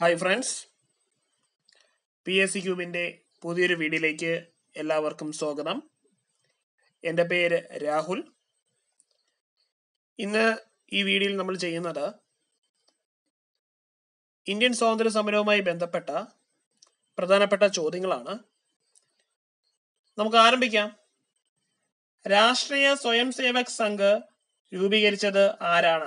hi friends P S C ക്യൂബിൻ്റെ പുതിയൊരു വീഡിയോയിലേക്ക് എല്ലാവർക്കും സ്വാഗതം എൻ്റെ പേര് രാഹുൽ ഇന്ന് ഈ വീഡിയോയിൽ നമ്മൾ ചെയ്യുന്നത് ഇന്ത്യൻ സ്വാതന്ത്ര്യ സമരവുമായി ബന്ധപ്പെട്ട പ്രധാനപ്പെട്ട ചോദ്യങ്ങളാണ് നമുക്ക് ആരംഭിക്കാം രാഷ്ട്രീയ സ്വയം സേവക് സംഘ് രൂപീകരിച്ചത് ആരാണ്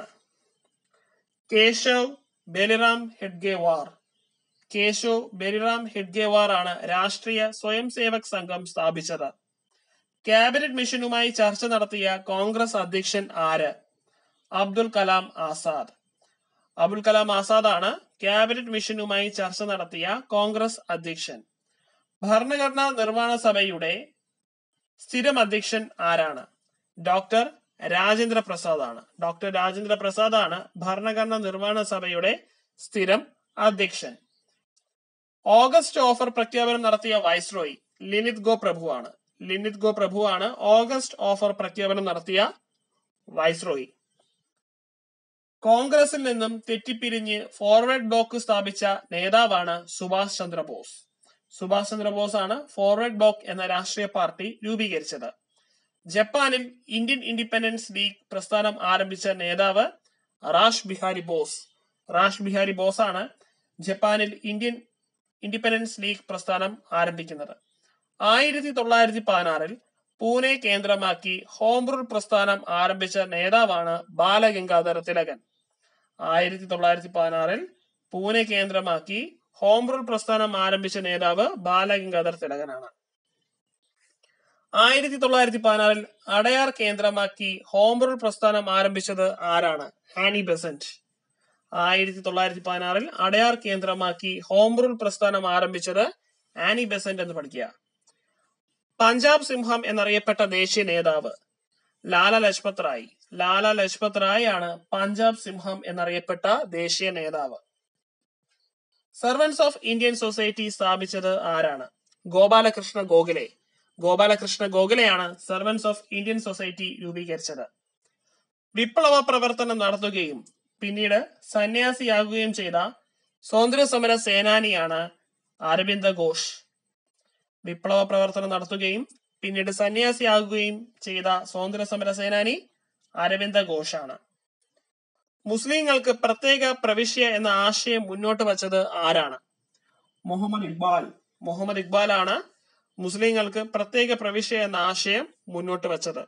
കേശവ് ബലിറാം ഹെഡ്ഗേവാർ കേശവ് ബലിറാം ഹെഡ്ഗേവാർ ആണ് രാഷ്ട്രീയ സ്വയം സേവക് സംഘം സ്ഥാപിച്ചത് ക്യാബിനറ്റ് മിഷനുമായി ചർച്ച നടത്തിയ കോൺഗ്രസ് അധ്യക്ഷൻ ആര് അബ്ദുൽ കലാം ആസാദ് അബുൽ കലാം ആസാദ് ആണ് ക്യാബിനറ്റ് മിഷനുമായി ചർച്ച നടത്തിയ കോൺഗ്രസ് അധ്യക്ഷൻ ഭരണഘടനാ നിർമ്മാണ സഭയുടെ സ്ഥിരം അധ്യക്ഷൻ ആരാണ് ഡോക്ടർ രാജേന്ദ്ര പ്രസാദ് ആണ് ഡോക്ടർ രാജേന്ദ്ര പ്രസാദ് ആണ് ഭരണഘടനാ നിർമ്മാണ സഭയുടെ സ്ഥിരം അധ്യക്ഷൻ ഓഗസ്റ്റ് ഓഫർ പ്രഖ്യാപനം നടത്തിയ വൈസ്രോയി ലിനിത് ഗോ പ്രഭു ആണ് ലിനിത് ഗോ പ്രഭു ആണ് ഓഗസ്റ്റ് ഓഫർ പ്രഖ്യാപനം നടത്തിയ വൈസ്രോയി കോൺഗ്രസിൽ നിന്നും തെറ്റിപ്പിരിഞ്ഞ് ഫോർവേഡ് ബ്ലോക്ക് സ്ഥാപിച്ച നേതാവാണ് സുഭാഷ് ചന്ദ്രബോസ് സുഭാഷ് ചന്ദ്രബോസ് ആണ് ഫോർവേഡ് ബ്ലോക്ക് എന്ന രാഷ്ട്രീയ പാർട്ടി രൂപീകരിച്ചത് ജപ്പാനിൽ ഇന്ത്യൻ ഇൻഡിപെൻഡൻസ് ലീഗ് പ്രസ്ഥാനം ആരംഭിച്ച നേതാവ് റാഷ് ബിഹാരി ബോസ് റാഷ് ബിഹാരി ബോസ് ആണ് ജപ്പാനിൽ ഇന്ത്യൻ ഇൻഡിപെൻഡൻസ് ലീഗ് പ്രസ്ഥാനം ആരംഭിക്കുന്നത് ആയിരത്തി തൊള്ളായിരത്തി പതിനാറിൽ പൂനെ കേന്ദ്രമാക്കി ഹോം റൂൾ പ്രസ്ഥാനം ആരംഭിച്ച നേതാവാണ് ബാലഗംഗാധര തിലകൻ ആയിരത്തി തൊള്ളായിരത്തി പതിനാറിൽ പൂനെ കേന്ദ്രമാക്കി ഹോം റൂൾ പ്രസ്ഥാനം ആരംഭിച്ച നേതാവ് ബാലഗംഗാധർ തിലകനാണ് ആയിരത്തി തൊള്ളായിരത്തി പതിനാറിൽ അടയാർ കേന്ദ്രമാക്കി ഹോം റൂൾ പ്രസ്ഥാനം ആരംഭിച്ചത് ആരാണ് ഹാനി ബെസന്റ് ആയിരത്തി തൊള്ളായിരത്തി പതിനാറിൽ അടയാർ കേന്ദ്രമാക്കി ഹോം റൂൾ പ്രസ്ഥാനം ആരംഭിച്ചത് ആനി ബെസന്റ് എന്ന് പഠിക്കുക പഞ്ചാബ് സിംഹം എന്നറിയപ്പെട്ട ദേശീയ നേതാവ് ലാല ലജ്പത് റായ് ലാല ലജ്പത് റായ് ആണ് പഞ്ചാബ് സിംഹം എന്നറിയപ്പെട്ട ദേശീയ നേതാവ് സർവൻസ് ഓഫ് ഇന്ത്യൻ സൊസൈറ്റി സ്ഥാപിച്ചത് ആരാണ് ഗോപാലകൃഷ്ണ ഗോഖലെ ഗോപാലകൃഷ്ണ ഗോഖലെയാണ് സർവൻസ് ഓഫ് ഇന്ത്യൻ സൊസൈറ്റി രൂപീകരിച്ചത് വിപ്ലവ പ്രവർത്തനം നടത്തുകയും പിന്നീട് സന്യാസിയാകുകയും ചെയ്ത സ്വാതന്ത്ര്യ സമര സേനാനിയാണ് അരവിന്ദ ഘോഷ് വിപ്ലവ പ്രവർത്തനം നടത്തുകയും പിന്നീട് സന്യാസിയാകുകയും ചെയ്ത സ്വാതന്ത്ര്യ സമര സേനാനി അരവിന്ദ ഘോഷാണ് മുസ്ലിങ്ങൾക്ക് പ്രത്യേക പ്രവിശ്യ എന്ന ആശയം മുന്നോട്ട് വച്ചത് ആരാണ് മുഹമ്മദ് ഇക്ബാൽ മുഹമ്മദ് ഇക്ബാൽ ആണ് മുസ്ലിങ്ങൾക്ക് പ്രത്യേക പ്രവിശ്യ എന്ന ആശയം മുന്നോട്ട് വച്ചത്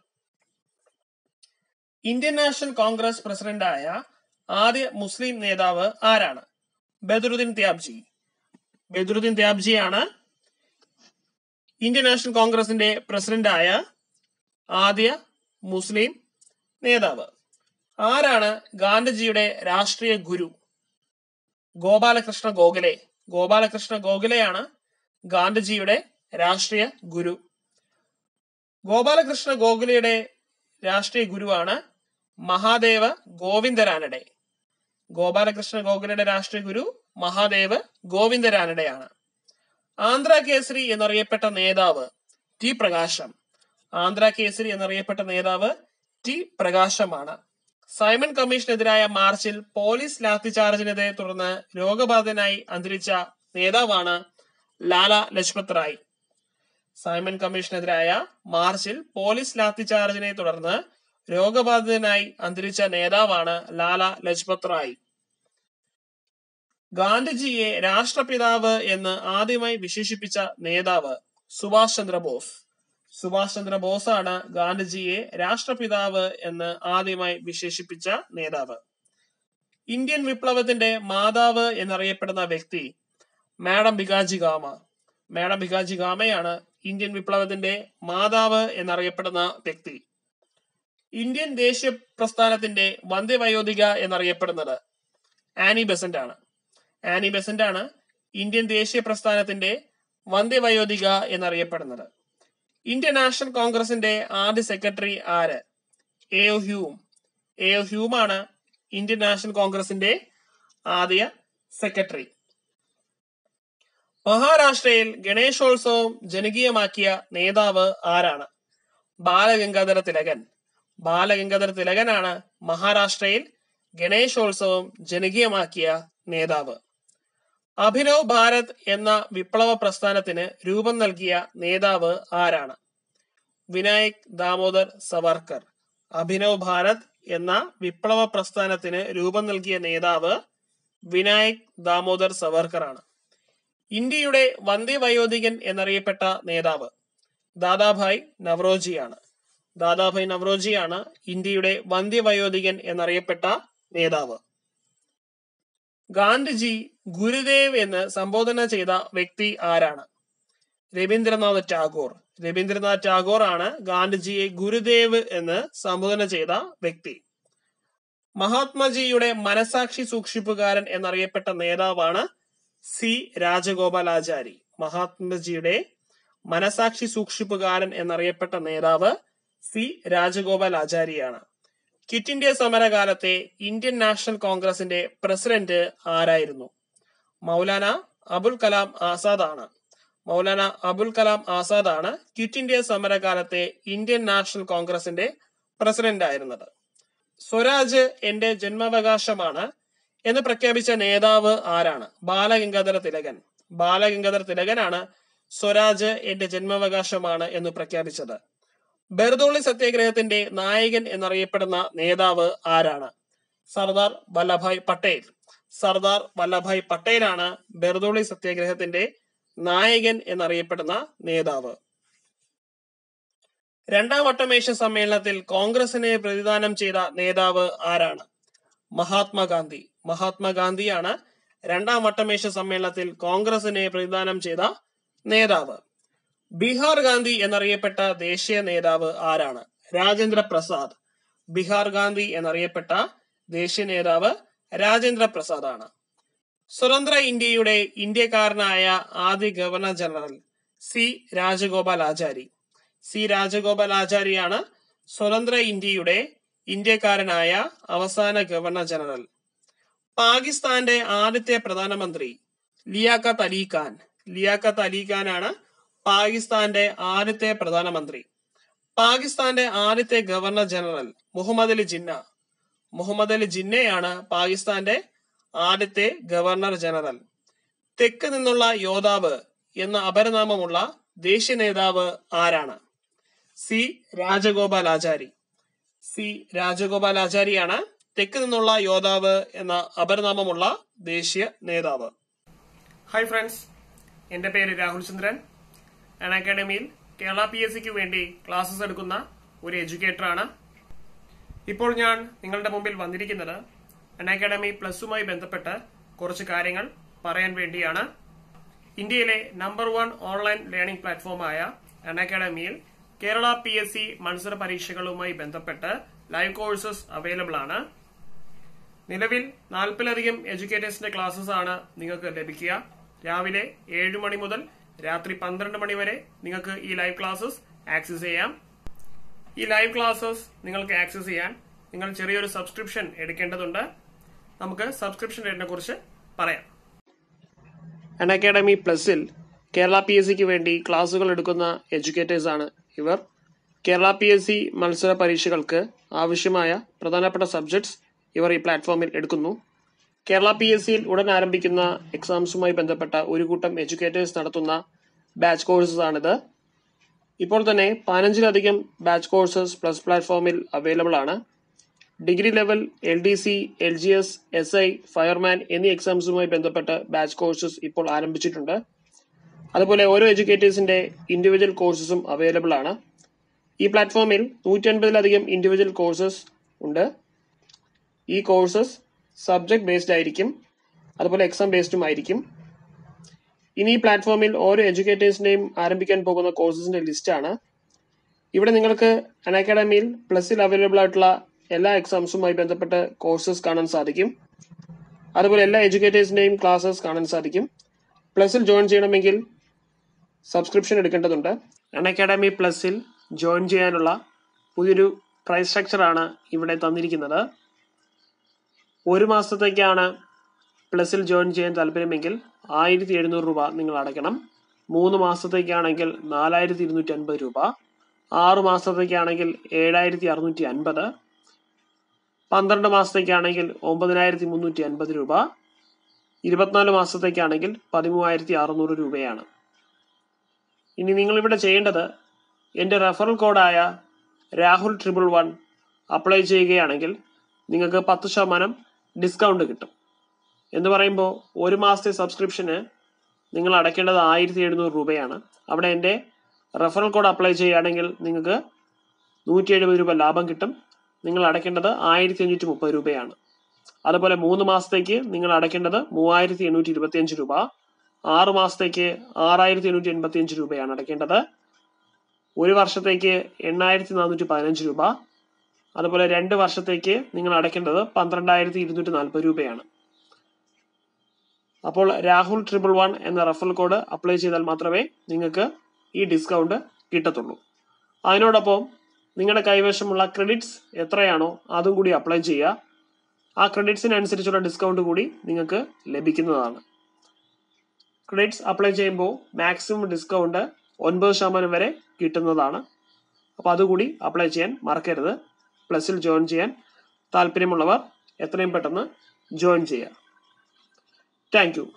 ഇന്ത്യൻ നാഷണൽ കോൺഗ്രസ് പ്രസിഡന്റായ ആദ്യ മുസ്ലിം നേതാവ് ആരാണ് ബദറുദ്ദീൻ ത്യാബ്ജി ബദറുദ്ദീൻ ത്യാബ്ജിയാണ് ഇന്ത്യൻ നാഷണൽ കോൺഗ്രസിന്റെ പ്രസിഡന്റായ ആദ്യ മുസ്ലിം നേതാവ് ആരാണ് ഗാന്ധിജിയുടെ രാഷ്ട്രീയ ഗുരു ഗോപാലകൃഷ്ണ ഗോഖലെ ഗോപാലകൃഷ്ണ ഗോഖലെയാണ് ഗാന്ധിജിയുടെ രാഷ്ട്രീയ ഗുരു ഗോപാലകൃഷ്ണ ഗോഖലെയുടെ രാഷ്ട്രീയ ഗുരുവാണ് മഹാദേവ ഗോവിന്ദരാനഡെ ഗോപാലകൃഷ്ണ ഗോഖലെയുടെ രാഷ്ട്രീയ ഗുരു മഹാദേവ് ഗോവിന്ദരാനഡെയാണ് ആന്ധ്ര കേസരി എന്നറിയപ്പെട്ട നേതാവ് ടി പ്രകാശം ആന്ധ്ര കേസരി എന്നറിയപ്പെട്ട നേതാവ് ടി പ്രകാശമാണ് സൈമൺ കമ്മീഷനെതിരായ മാർച്ചിൽ പോലീസ് ലാത്തിചാർജിനെ തുടർന്ന് രോഗബാധിതനായി അന്തരിച്ച നേതാവാണ് ലാല ലജ്പത് റായ് സൈമൺ കമ്മീഷനെതിരായ മാർച്ചിൽ പോലീസ് ലാത്തിചാർജിനെ തുടർന്ന് രോഗബാധിതനായി അന്തരിച്ച നേതാവാണ് ലാല ലജ്പത് റായ് ഗാന്ധിജിയെ രാഷ്ട്രപിതാവ് എന്ന് ആദ്യമായി വിശേഷിപ്പിച്ച നേതാവ് സുഭാഷ് ചന്ദ്രബോസ് സുഭാഷ് ചന്ദ്രബോസ് ആണ് ഗാന്ധിജിയെ രാഷ്ട്രപിതാവ് എന്ന് ആദ്യമായി വിശേഷിപ്പിച്ച നേതാവ് ഇന്ത്യൻ വിപ്ലവത്തിന്റെ മാതാവ് എന്നറിയപ്പെടുന്ന വ്യക്തി മാഡം ബികാജി ഗാമ മാഡം ബികാജി ഗാമയാണ് ഇന്ത്യൻ വിപ്ലവത്തിന്റെ മാതാവ് എന്നറിയപ്പെടുന്ന വ്യക്തി ഇന്ത്യൻ ദേശീയ പ്രസ്ഥാനത്തിന്റെ വന്ധ്യവയോധിക എന്നറിയപ്പെടുന്നത് ആനി ബെസന്റ് ആണ് ആനി ബെസന്റ് ആണ് ഇന്ത്യൻ ദേശീയ പ്രസ്ഥാനത്തിന്റെ വന്ധ്യവയോധിക എന്നറിയപ്പെടുന്നത് ഇന്ത്യൻ നാഷണൽ കോൺഗ്രസിന്റെ ആദ്യ സെക്രട്ടറി ആര് A O Hume A O Hume ആണ് ഇന്ത്യൻ നാഷണൽ കോൺഗ്രസിന്റെ ആദ്യ സെക്രട്ടറി മഹാരാഷ്ട്രയിൽ ഗണേശോത്സവം ജനകീയമാക്കിയ നേതാവ് ആരാണ് ബാലഗംഗാധര തിലകൻ ബാലഗംഗാധര തിലകനാണ് മഹാരാഷ്ട്രയിൽ ഗണേശോത്സവം ജനകീയമാക്കിയ നേതാവ് അഭിനവ് ഭാരത് എന്ന വിപ്ലവ പ്രസ്ഥാനത്തിന് രൂപം നൽകിയ നേതാവ് ആരാണ് വിനായക് ദാമോദർ സവർക്കർ അഭിനവ് ഭാരത് എന്ന വിപ്ലവ പ്രസ്ഥാനത്തിന് രൂപം നൽകിയ നേതാവ് വിനായക് ദാമോദർ സവർക്കർ ആണ് ഇന്ത്യയുടെ വന്ധ്യവയോധികൻ എന്നറിയപ്പെട്ട നേതാവ് ദാദാഭായ് നവറോജിയാണ് ദാദാഭായ് നവറോജിയാണ് ഇന്ത്യയുടെ വന്ധ്യവയോധികൻ എന്നറിയപ്പെട്ട നേതാവ് ഗാന്ധിജി ഗുരുദേവ് എന്ന് സംബോധന ചെയ്ത വ്യക്തി ആരാണ് രവീന്ദ്രനാഥ് ടാഗോർ രവീന്ദ്രനാഥ് ടാഗോർ ആണ് ഗാന്ധിജിയെ ഗുരുദേവ് എന്ന് സംബോധന ചെയ്ത വ്യക്തി മഹാത്മജിയുടെ മനസാക്ഷി സൂക്ഷിപ്പുകാരൻ എന്നറിയപ്പെട്ട നേതാവാണ് സി രാജഗോപാലാചാരി മഹാത്മജിയുടെ മനസാക്ഷി സൂക്ഷിപ്പുകാരൻ എന്നറിയപ്പെട്ട നേതാവ് സി രാജഗോപാലാചാരിയാണ് ക്വിറ്റ് ഇന്ത്യ സമരകാലത്തെ ഇന്ത്യൻ നാഷണൽ കോൺഗ്രസിന്റെ പ്രസിഡന്റ് ആരായിരുന്നു മൗലാന അബുൽ കലാം ആസാദ് ആണ് മൗലാന അബുൽ കലാം ആസാദ് ആണ് ക്വിറ്റ് ഇന്ത്യ സമരകാലത്തെ ഇന്ത്യൻ നാഷണൽ കോൺഗ്രസിന്റെ പ്രസിഡന്റ് ആയിരുന്നത് സ്വരാജ് എന്റെ ജന്മാവകാശമാണ് എന്ന് പ്രഖ്യാപിച്ച നേതാവ് ആരാണ് ബാലഗംഗാധര തിലകൻ ബാലഗംഗാധര തിലകനാണ് സ്വരാജ് എന്റെ ജന്മാവകാശമാണ് എന്ന് പ്രഖ്യാപിച്ചത് ബെർദോളി സത്യാഗ്രഹത്തിന്റെ നായകൻ എന്നറിയപ്പെടുന്ന നേതാവ് ആരാണ് സർദാർ വല്ലഭായ് പട്ടേൽ സർദാർ വല്ലഭായ് പട്ടേലാണ് ബെർദോളി സത്യാഗ്രഹത്തിന്റെ നായകൻ എന്നറിയപ്പെടുന്ന നേതാവ് രണ്ടാം വട്ടമേശ സമ്മേളനത്തിൽ കോൺഗ്രസിനെ പ്രതിദാനം ചെയ്ത നേതാവ് ആരാണ് മഹാത്മാഗാന്ധി മഹാത്മാഗാന്ധിയാണ് രണ്ടാം വട്ടമേശ സമ്മേളനത്തിൽ കോൺഗ്രസിനെ പ്രതിദാനം ചെയ്ത നേതാവ് ബീഹാർ ഗാന്ധി എന്നറിയപ്പെട്ട ദേശീയ നേതാവ് ആരാണ് രാജേന്ദ്ര പ്രസാദ് ബീഹാർ ഗാന്ധി എന്നറിയപ്പെട്ട ദേശീയ നേതാവ് രാജേന്ദ്ര പ്രസാദ് ആണ് സ്വതന്ത്ര ഇന്ത്യയുടെ ഇന്ത്യക്കാരനായ ആദ്യ governor general C Rajagopal Achari C Rajagopal ആചാരിയാണ് സ്വതന്ത്ര ഇന്ത്യയുടെ ഇന്ത്യക്കാരനായ അവസാന ഗവർണർ ജനറൽ പാകിസ്ഥാന്റെ ആദ്യത്തെ പ്രധാനമന്ത്രി ലിയാഖത്ത് അലി ഖാൻ ലിയാഖത്ത് അലി ഖാനാണ് പാകിസ്ഥാന്റെ ആദ്യത്തെ പ്രധാനമന്ത്രി പാകിസ്ഥാന്റെ ആദ്യത്തെ ഗവർണർ ജനറൽ മുഹമ്മദ് അലി ജിന്ന മുഹമ്മദ് അലി ജിന്നയാണ് പാകിസ്ഥാന്റെ ആദ്യത്തെ ഗവർണർ ജനറൽ തെക്ക് നിന്നുള്ള യോദ്ധാവ് എന്ന അപരനാമമുള്ള ദേശീയ നേതാവ് ആരാണ് സി രാജഗോപാൽ ആചാരി സി രാജഗോപാൽ ആചാരിയാണ് തെക്ക് നിന്നുള്ള യോദ്ധാവ് എന്ന അപരനാമമുള്ള ദേശീയ നേതാവ് ഹായ് ഫ്രണ്ട്സ് എന്റെ പേര് രാഹുൽ ചന്ദ്രൻ അൺ അക്കാഡമിയിൽ കേരള പി എസ് സിക്ക് വേണ്ടി ക്ലാസ്സസ് എടുക്കുന്ന ഒരു എഡ്യൂക്കേറ്ററാണ് ഇപ്പോൾ ഞാൻ നിങ്ങളുടെ മുമ്പിൽ വന്നിരിക്കുന്നത് അൺ അക്കാഡമി പ്ലസുമായി ബന്ധപ്പെട്ട് കുറച്ച് കാര്യങ്ങൾ പറയാൻ വേണ്ടിയാണ് ഇന്ത്യയിലെ നമ്പർ വൺ ഓൺലൈൻ ലേണിംഗ് പ്ലാറ്റ്ഫോമായ അൺ അക്കാഡമിയിൽ കേരള പി എസ് സി മത്സര പരീക്ഷകളുമായി ബന്ധപ്പെട്ട് ലൈവ് കോഴ്സസ് അവൈലബിൾ ആണ് നിലവിൽ നാൽപ്പതിലധികം എഡ്യൂക്കേറ്റേഴ്സിന്റെ ക്ലാസ്സസ് ആണ് നിങ്ങൾക്ക് ലഭിക്കുക രാവിലെ ഏഴ് മണി മുതൽ രാത്രി പന്ത്രണ്ട് മണി വരെ നിങ്ങൾക്ക് ഈ ലൈവ് ക്ലാസ്സസ് ആക്സസ് ചെയ്യാം ഈ ലൈവ് ക്ലാസ്സസ് നിങ്ങൾക്ക് ആക്സസ് ചെയ്യാൻ നിങ്ങൾ ചെറിയൊരു സബ്സ്ക്രിപ്ഷൻ എടുക്കേണ്ടതുണ്ട് നമുക്ക് സബ്സ്ക്രിപ്ഷൻ റേറ്റിനെ കുറിച്ച് പറയാം അൺ അക്കാഡമി പ്ലസിൽ കേരള പി എസ് സിക്ക് വേണ്ടി ക്ലാസുകൾ എടുക്കുന്ന എഡ്യൂക്കേറ്റേഴ്സ് ആണ് ഇവർ കേരള പി എസ് സി മത്സര പരീക്ഷകൾക്ക് ആവശ്യമായ പ്രധാനപ്പെട്ട സബ്ജക്ട്സ് ഇവർ ഈ പ്ലാറ്റ്ഫോമിൽ എടുക്കുന്നു കേരള പി എസ് സിയിൽ ഉടൻ ആരംഭിക്കുന്ന എക്സാംസുമായി ബന്ധപ്പെട്ട ഒരു കൂട്ടം എഡ്യൂക്കേറ്റേഴ്സ് നടത്തുന്ന ബാച്ച് കോഴ്സസ് ആണിത് ഇപ്പോൾ തന്നെ പതിനഞ്ചിലധികം ബാച്ച് കോഴ്സസ് പ്ലസ് പ്ലാറ്റ്ഫോമിൽ അവൈലബിൾ ആണ് degree level L D C L G S S I fireman എന്നീ എക്സാംസുമായി ബന്ധപ്പെട്ട് ബാച്ച് കോഴ്സസ് ഇപ്പോൾ ആരംഭിച്ചിട്ടുണ്ട് അതുപോലെ ഓരോ എഡ്യൂക്കേറ്റേഴ്സിന്റെ ഇൻഡിവിജ്വൽ കോഴ്സസും അവൈലബിൾ ആണ് ഈ പ്ലാറ്റ്ഫോമിൽ നൂറ്റി അൻപതിലധികം ഇൻഡിവിജ്വൽ കോഴ്സസ് ഉണ്ട് ഈ കോഴ്സസ് സബ്ജക്ട് ബേസ്ഡ് ആയിരിക്കും അതുപോലെ എക്സാം ബേസ്ഡും ആയിരിക്കും ഇനി ഈ പ്ലാറ്റ്ഫോമിൽ ഓരോ എഡ്യൂക്കേറ്റേഴ്സിന്റെയും ആരംഭിക്കാൻ പോകുന്ന കോഴ്സസിന്റെ ലിസ്റ്റ് ആണ് ഇവിടെ നിങ്ങൾക്ക് അൺ അക്കാഡമിയിൽ പ്ലസിൽ അവൈലബിൾ ആയിട്ടുള്ള എല്ലാ എക്സാംസുമായി ബന്ധപ്പെട്ട് കോഴ്സസ് കാണാൻ സാധിക്കും അതുപോലെ എല്ലാ എഡ്യൂക്കേറ്റേഴ്സിന്റെയും ക്ലാസ്സസ് കാണാൻ സാധിക്കും പ്ലസിൽ ജോയിൻ ചെയ്യണമെങ്കിൽ സബ്സ്ക്രിപ്ഷൻ എടുക്കേണ്ടതുണ്ട് അൺ അക്കാഡമി പ്ലസിൽ ജോയിൻ ചെയ്യാനുള്ള പുതിയൊരു പ്രൈസ് സ്ട്രക്ചറാണ് ഇവിടെ തന്നിരിക്കുന്നത് ഒരു മാസത്തേക്കാണ് പ്ലസിൽ ജോയിൻ ചെയ്യാൻ താല്പര്യമെങ്കിൽ ആയിരത്തി എഴുന്നൂറ് രൂപ നിങ്ങൾ അടയ്ക്കണം മൂന്ന് മാസത്തേക്കാണെങ്കിൽ നാലായിരത്തി ഇരുന്നൂറ്റി അൻപത് രൂപ ആറ് മാസത്തേക്കാണെങ്കിൽ ഏഴായിരത്തി അറുന്നൂറ്റി അൻപത് പന്ത്രണ്ട് മാസത്തേക്കാണെങ്കിൽ ഒമ്പതിനായിരത്തി മുന്നൂറ്റി അൻപത് രൂപ ഇരുപത്തിനാല് മാസത്തേക്കാണെങ്കിൽ പതിമൂവായിരത്തി അറുന്നൂറ് രൂപയാണ് ഇനി നിങ്ങൾ ഇവിടെ ചെയ്യേണ്ടത് എൻ്റെ റെഫറൽ കോഡായ രാഹുൽ ട്രിപ്പിൾ വൺ അപ്ലൈ ചെയ്യുകയാണെങ്കിൽ നിങ്ങൾക്ക് പത്ത് ശതമാനം ഡിസ്കൗണ്ട് കിട്ടും എന്ന് പറയുമ്പോൾ ഒരു മാസത്തെ സബ്സ്ക്രിപ്ഷന് നിങ്ങൾ അടയ്ക്കേണ്ടത് ആയിരത്തി എഴുന്നൂറ് രൂപയാണ് അവിടെ എൻ്റെ റെഫറൽ കോഡ് അപ്ലൈ ചെയ്യുകയാണെങ്കിൽ നിങ്ങൾക്ക് നൂറ്റി എഴുപത് രൂപ ലാഭം കിട്ടും നിങ്ങൾ അടയ്ക്കേണ്ടത് ആയിരത്തി അഞ്ഞൂറ്റി മുപ്പത് രൂപയാണ് അതുപോലെ മൂന്ന് മാസത്തേക്ക് നിങ്ങൾ അടയ്ക്കേണ്ടത് മൂവായിരത്തി എണ്ണൂറ്റി ഇരുപത്തിയഞ്ച് രൂപ ആറ് മാസത്തേക്ക് ആറായിരത്തി എണ്ണൂറ്റി എൺപത്തി അഞ്ച് രൂപയാണ് അടയ്ക്കേണ്ടത് ഒരു വർഷത്തേക്ക് എണ്ണായിരത്തി നാനൂറ്റി പതിനഞ്ച് രൂപ അതുപോലെ രണ്ട് വർഷത്തേക്ക് നിങ്ങൾ അടയ്ക്കേണ്ടത് പന്ത്രണ്ടായിരത്തി ഇരുന്നൂറ്റി നാൽപ്പത് രൂപയാണ് അപ്പോൾ രാഹുൽ ട്രിപ്പിൾ വൺ എന്ന റെഫറൽ കോഡ് അപ്ലൈ ചെയ്താൽ മാത്രമേ നിങ്ങൾക്ക് ഈ ഡിസ്കൗണ്ട് കിട്ടത്തുള്ളൂ അതിനോടൊപ്പം നിങ്ങളുടെ കൈവശമുള്ള ക്രെഡിറ്റ്സ് എത്രയാണോ അതും കൂടി അപ്ലൈ ചെയ്യുക ആ ക്രെഡിറ്റ്സിനനുസരിച്ചുള്ള ഡിസ്കൗണ്ട് കൂടി നിങ്ങൾക്ക് ലഭിക്കുന്നതാണ് ക്രെഡിറ്റ്സ് അപ്ലൈ ചെയ്യുമ്പോൾ മാക്സിമം ഡിസ്കൗണ്ട് ഒൻപത് ശതമാനം വരെ കിട്ടുന്നതാണ് അപ്പോൾ അതുകൂടി അപ്ലൈ ചെയ്യാൻ മറക്കരുത് പ്ലസിൽ ജോയിൻ ചെയ്യാൻ താല്പര്യമുള്ളവർ എത്രയും പെട്ടെന്ന് ജോയിൻ ചെയ്യുക thank you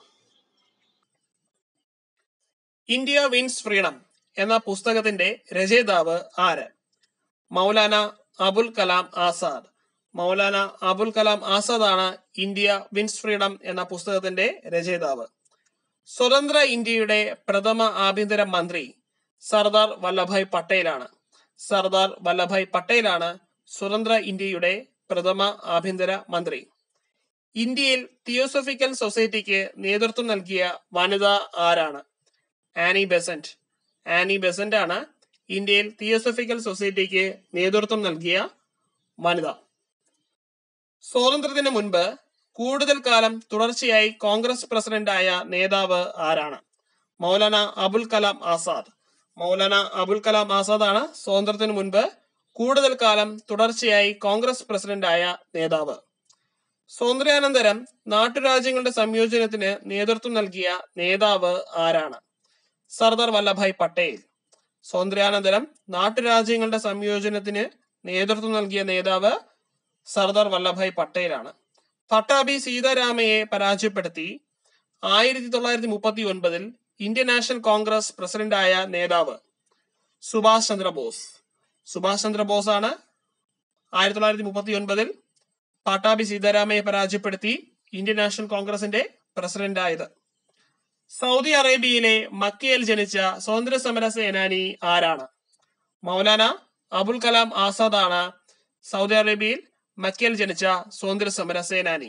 India wins freedom എന്ന പുസ്തകത്തിന്റെ രചയിതാവ് ആര് മൗലാന അബുൽ കലാം ആസാദ് മൗലാന അബുൽ കലാം ആസാദ് ആണ് ഇന്ത്യ വിൻസ് ഫ്രീഡം എന്ന പുസ്തകത്തിന്റെ രചയിതാവ് സ്വതന്ത്ര ഇന്ത്യയുടെ പ്രഥമ ആഭ്യന്തര മന്ത്രി സർദാർ വല്ലഭായ് പട്ടേലാണ് സർദാർ വല്ലഭായ് പട്ടേലാണ് സ്വതന്ത്ര ഇന്ത്യയുടെ പ്രഥമ ആഭ്യന്തര മന്ത്രി ഇന്ത്യയിൽ തിയോസഫിക്കൽ സൊസൈറ്റിക്ക് നേതൃത്വം നൽകിയ വനിത ആരാണ് ആനി ബെസന്റ് ആനി ബെസന്റ് ആണ് ഇന്ത്യയിൽ തിയോസഫിക്കൽ സൊസൈറ്റിക്ക് നേതൃത്വം നൽകിയ വനിത സ്വാതന്ത്ര്യത്തിന് മുൻപ് കൂടുതൽ കാലം തുടർച്ചയായി കോൺഗ്രസ് പ്രസിഡന്റായ നേതാവ് ആരാണ് മൗലാന അബുൽ കലാം ആസാദ് മൗലാന അബുൽ കലാം ആസാദ് ആണ് സ്വാതന്ത്ര്യത്തിന് മുൻപ് കൂടുതൽ കാലം തുടർച്ചയായി കോൺഗ്രസ് പ്രസിഡന്റായ നേതാവ് സ്വാതന്ത്ര്യാനന്തരം നാട്ടുരാജ്യങ്ങളുടെ സംയോജനത്തിന് നേതൃത്വം നൽകിയ നേതാവ് ആരാണ് സർദാർ വല്ലഭായ് പട്ടേൽ സ്വാതന്ത്ര്യാനന്തരം നാട്ടുരാജ്യങ്ങളുടെ സംയോജനത്തിന് നേതൃത്വം നൽകിയ നേതാവ് സർദാർ വല്ലഭായ് പട്ടേലാണ് പട്ടാഭി സീതാരാമയെ പരാജയപ്പെടുത്തി ആയിരത്തി തൊള്ളായിരത്തി മുപ്പത്തി ഒൻപതിൽ ഇന്ത്യൻ നാഷണൽ കോൺഗ്രസ് പ്രസിഡന്റായ നേതാവ് സുഭാഷ് ചന്ദ്രബോസ് സുഭാഷ് ചന്ദ്രബോസ് ആണ് ആയിരത്തി തൊള്ളായിരത്തി മുപ്പത്തി ഒൻപതിൽ പട്ടാഭി സീതാരാമയെ പരാജയപ്പെടുത്തി ഇന്ത്യൻ നാഷണൽ കോൺഗ്രസിന്റെ പ്രസിഡന്റായത് സൗദി അറേബ്യയിലെ മക്കയിൽ ജനിച്ച സ്വാതന്ത്ര്യ സമര സേനാനി ആരാണ് മൗലാന അബുൽ കലാം ആസാദ് ആണ് സൗദി അറേബ്യയിൽ മക്കയിൽ ജനിച്ച സ്വാതന്ത്ര്യ സമര സേനാനി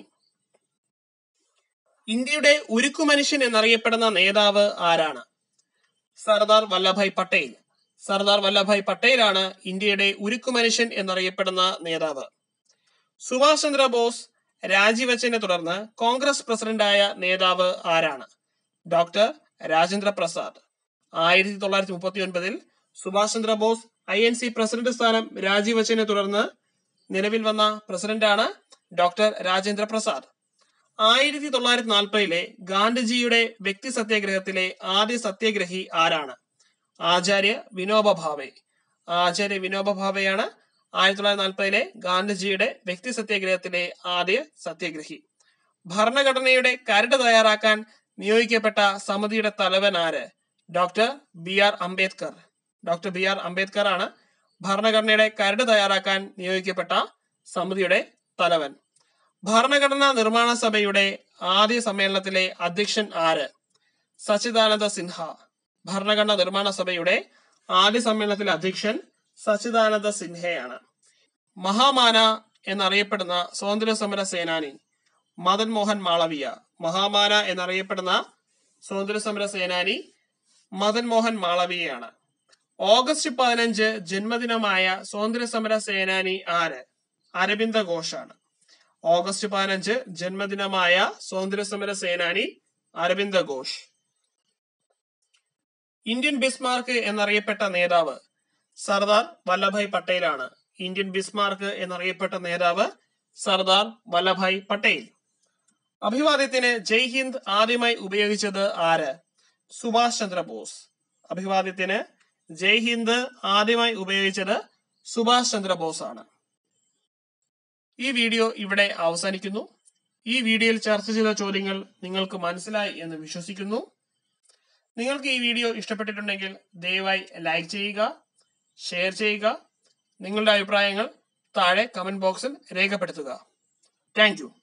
ഇന്ത്യയുടെ ഉരുക്കു മനുഷ്യൻ എന്നറിയപ്പെടുന്ന നേതാവ് ആരാണ് സർദാർ വല്ലഭായ് പട്ടേൽ സർദാർ വല്ലഭായ് പട്ടേലാണ് ഇന്ത്യയുടെ ഉരുക്കു മനുഷ്യൻ എന്നറിയപ്പെടുന്ന നേതാവ് സുഭാഷ് ചന്ദ്രബോസ് രാജിവെച്ചതിനെ തുടർന്ന് കോൺഗ്രസ് പ്രസിഡന്റായ നേതാവ് ആരാണ് ഡോക്ടർ രാജേന്ദ്ര പ്രസാദ് ആയിരത്തി തൊള്ളായിരത്തി മുപ്പത്തി ഒൻപതിൽ Subhash Chandrabose I N C president സ്ഥാനം രാജിവെച്ചതിനെ തുടർന്ന് നിലവിൽ വന്ന പ്രസിഡന്റാണ് ഡോക്ടർ രാജേന്ദ്ര പ്രസാദ് ആയിരത്തി തൊള്ളായിരത്തി നാൽപ്പതിലെ ഗാന്ധിജിയുടെ വ്യക്തി സത്യാഗ്രഹത്തിലെ ആദ്യ സത്യാഗ്രഹി ആരാണ് ആചാര്യ വിനോബ ഭാവെ ആചാര്യ വിനോബ ഭാവെയാണ് ആയിരത്തി തൊള്ളായിരത്തി നാൽപ്പതിലെ ഗാന്ധിജിയുടെ വ്യക്തി സത്യാഗ്രഹത്തിലെ ആദ്യ സത്യാഗ്രഹി ഭരണഘടനയുടെ കരട് തയ്യാറാക്കാൻ നിയോഗിക്കപ്പെട്ട സമിതിയുടെ തലവൻ ആര് doctor B R Ambedkar doctor B R Ambedkar ആണ് ഭരണഘടനയുടെ കരട് തയ്യാറാക്കാൻ നിയോഗിക്കപ്പെട്ട സമിതിയുടെ തലവൻ ഭരണഘടനാ നിർമ്മാണ സഭയുടെ ആദ്യ സമ്മേളനത്തിലെ അധ്യക്ഷൻ ആര് സച്ചിദാനന്ദ സിൻഹ ഭരണഘടനാ നിർമ്മാണ സഭയുടെ ആദ്യ സമ്മേളനത്തിലെ അധ്യക്ഷൻ സച്ചിദാനന്ദ സിൻഹയാണ് മഹാമാന എന്നറിയപ്പെടുന്ന സ്വാതന്ത്ര്യ സമര സേനാനി മദൻ മോഹൻ മാളവിയ മഹാമാന എന്നറിയപ്പെടുന്ന സ്വാതന്ത്ര്യ സമര സേനാനി മദൻ മോഹൻ മാളവിയയാണ് ഓഗസ്റ്റ് പതിനഞ്ച് ജന്മദിനമായ സ്വാതന്ത്ര്യ സമര സേനാനി ആര് അരവിന്ദ ഘോഷാണ് ഓഗസ്റ്റ് പതിനഞ്ച് ജന്മദിനമായ സ്വാതന്ത്ര്യ സമര സേനാനി അരവിന്ദ ഘോഷ് ഇന്ത്യൻ ബിസ്മാർക്ക് എന്നറിയപ്പെട്ട നേതാവ് സർദാർ വല്ലഭായ് പട്ടേലാണ് ഇന്ത്യൻ ബിസ്മാർക്ക് എന്നറിയപ്പെട്ട നേതാവ് സർദാർ വല്ലഭായ് പട്ടേൽ അഭിവാദ്യത്തിന് ജയ് ഹിന്ദ് ആദ്യമായി ഉപയോഗിച്ചത് ആര് സുഭാഷ് ചന്ദ്രബോസ് അഭിവാദ്യത്തിന് ജയ് ഹിന്ദ് ആദ്യമായി ഉപയോഗിച്ചത് സുഭാഷ് ചന്ദ്രബോസ് ആണ് ഈ വീഡിയോ ഇവിടെ അവസാനിക്കുന്നു ഈ വീഡിയോയിൽ ചർച്ച ചെയ്ത ചോദ്യങ്ങൾ നിങ്ങൾക്ക് മനസ്സിലായി എന്ന് വിശ്വസിക്കുന്നു നിങ്ങൾക്ക് ഈ വീഡിയോ ഇഷ്ടപ്പെട്ടിട്ടുണ്ടെങ്കിൽ ദയവായി ലൈക്ക് ചെയ്യുക ഷെയർ ചെയ്യുക നിങ്ങളുടെ അഭിപ്രായങ്ങൾ താഴെ കമന്റ് ബോക്സിൽ രേഖപ്പെടുത്തുക താങ്ക്